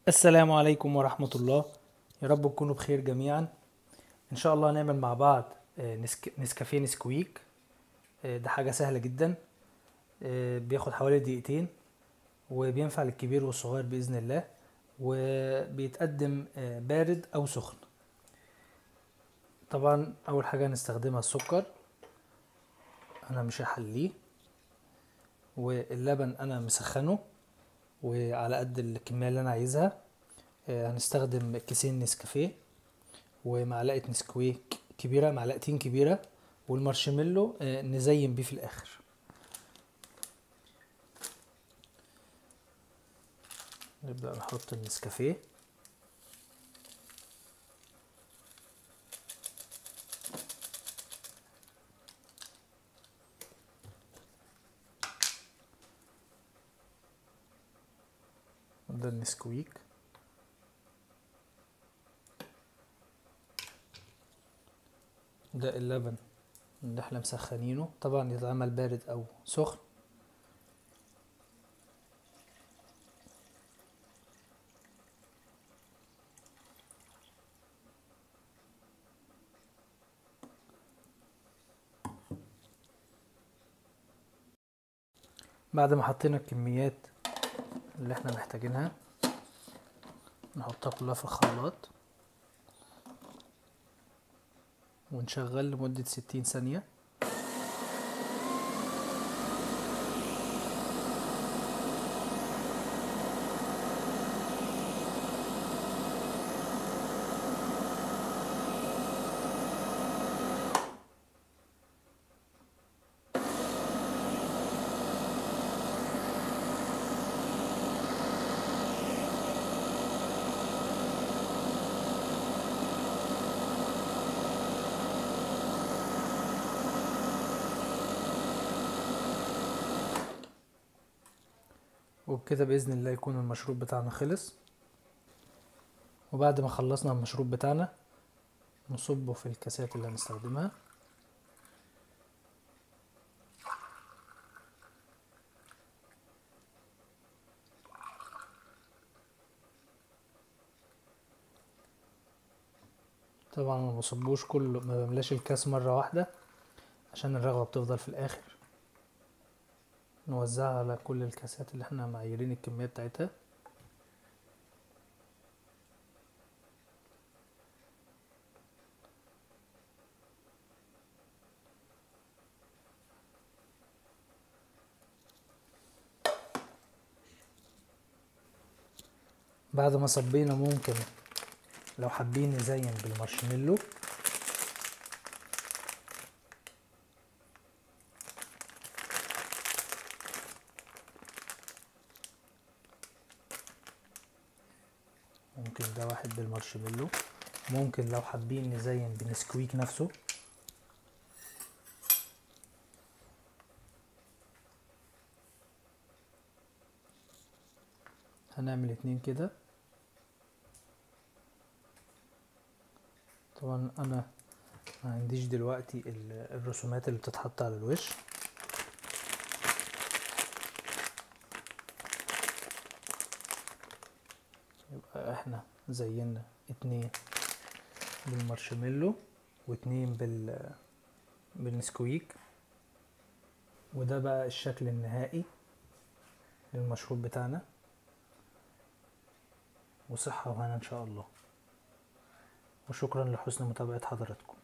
السلام عليكم ورحمة الله يا رب تكونوا بخير جميعا ان شاء الله هنعمل مع بعض آه، نسك... نسكافيه نسكويك آه، ده حاجة سهلة جدا آه، بياخد حوالي دقيقتين وبينفع للكبير والصغير بإذن الله وبيتقدم آه، بارد أو سخن طبعا أول حاجة هنستخدمها السكر أنا مش هحليه واللبن أنا مسخنه وعلى قد الكمية اللي أنا عايزها آه، هنستخدم كيسين نسكافيه ومعلقة نسكويك كبيرة معلقتين كبيرة والمارشميلو آه، نزين بيه في الآخر نبدأ نحط النسكافيه ده النسكويك ده اللبن اللي احنا مسخنينه طبعا يتعمل بارد او سخن بعد ما حطينا الكميات اللي احنا محتاجينها نحطها كلها في الخلاط ونشغل لمدة ستين ثانية وبكده بإذن الله يكون المشروب بتاعنا خلص وبعد ما خلصنا المشروب بتاعنا نصبه في الكاسات اللي هنستخدمها طبعا ما بصبوش كله ما بملاش الكاس مرة واحدة عشان الرغوة بتفضل في الآخر نوزعها على كل الكاسات اللي احنا معايرين الكمية بتاعتها بعد ما صبينا ممكن لو حابين نزين بالمارشميلو ممكن ده واحد بالمارشميلو ممكن لو حابين نزين بنسكويك نفسه هنعمل اتنين كده طبعا انا ما عنديش دلوقتي ال- الرسومات اللي بتتحط على الوش يبقى احنا زينا اتنين بالمارشميلو واتنين بال بالنسكويك وده بقى الشكل النهائي للمشروب بتاعنا وصحة وهنا إن شاء الله وشكرا لحسن متابعة حضراتكم